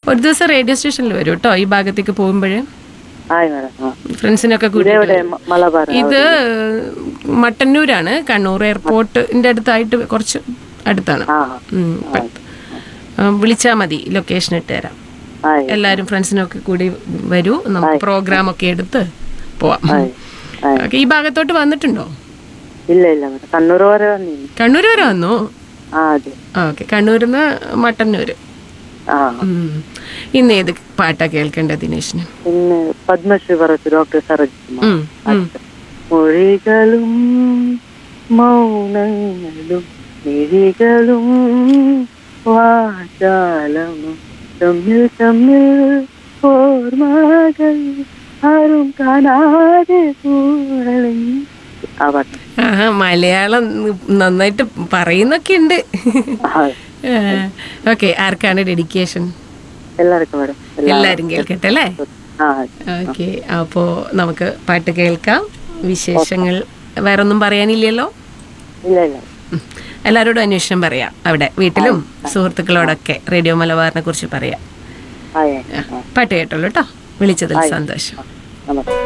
ഒരു ദിവസം റേഡിയോ സ്റ്റേഷനിൽ വരും കേട്ടോ ഈ ഭാഗത്തേക്ക് പോകുമ്പോഴേ ആയി മാഡം ആ ഫ്രണ്ട്സിനൊക്കെ കൂടി ഇതെവിടെ മ- മലബാർ ഇത് മട്ടന്നൂരാണ് കണ്ണൂർ എയർപോർട്ടിന്റെ അടുത്തായിട്ട് കുറച്ച് അടുത്താണ് ആ ഉം, പെ- ആ, വിളിച്ചാ മതി ലൊക്കേഷൻ ഇട്ട് തരാം ആയി എല്ലാവരും ഫ്രണ്ട്സിനൊക്കെ കൂടി വരൂ നമുക്ക് പ്രോഗ്രാം ഒക്കെ എടുത്ത് പോവാം ആയി ആയി ഓക്കെ ഈ ഭാഗത്തോട്ട് വന്നിട്ടുണ്ടോ ഇല്ല ഇല്ല മാഡം കണ്ണൂർ വരെ വന്നില്ല കണ്ണൂർ വരെ വന്നു ആ അതെ ഓക്കെ കണ്ണൂരിൽ നിന്ന് മട്ടന്നൂര് ആ ഉം. ഇന്ന് ഏത് പാട്ടാ കേൾക്കേണ്ടത് ദിനേശിന് പിന്നെ പത്മശ്രീ പറച്ചു ഡോക്ടർ സരോജ് കുമാർ ഉം, ഉം. മൊഴികളും മൗനങ്ങളും മിഴികളും വാചാലമും തമ്മിൽ തമ്മിൽ ഓർമ്മകൾ ആരും കാണാതെ കൂടലങ്ങി ആ പാട്ട് ആഹാ മലയാളം നന്നായിട്ട് പറയുന്നൊക്കെ ഉണ്ട് ആ, ഓക്കെ ആർക്കാണ് ഡെഡിക്കേഷൻ എല്ലാവർക്കും മാഡം എല്ലാ എല്ലാരും കേൾക്കട്ടെ അല്ലേ ആ ഓക്കെ അപ്പോ നമുക്ക് പാട്ട് കേൾക്കാം വിശേഷങ്ങൾ വേറൊന്നും പറയാനില്ലല്ലോ ഇല്ല ഇല്ല ഉം. എല്ലാവരോടും അന്വേഷണം പറയാം അവിടെ വീട്ടിലും സുഹൃത്തുക്കളോടൊക്കെ റേഡിയോ മലബാറിനെ കുറിച്ച് പറയാം ആയ ആ, പാട്ട് കേട്ടോളൂ കേട്ടോ വിളിച്ചതിൽ സന്തോഷം നമസ്കാരം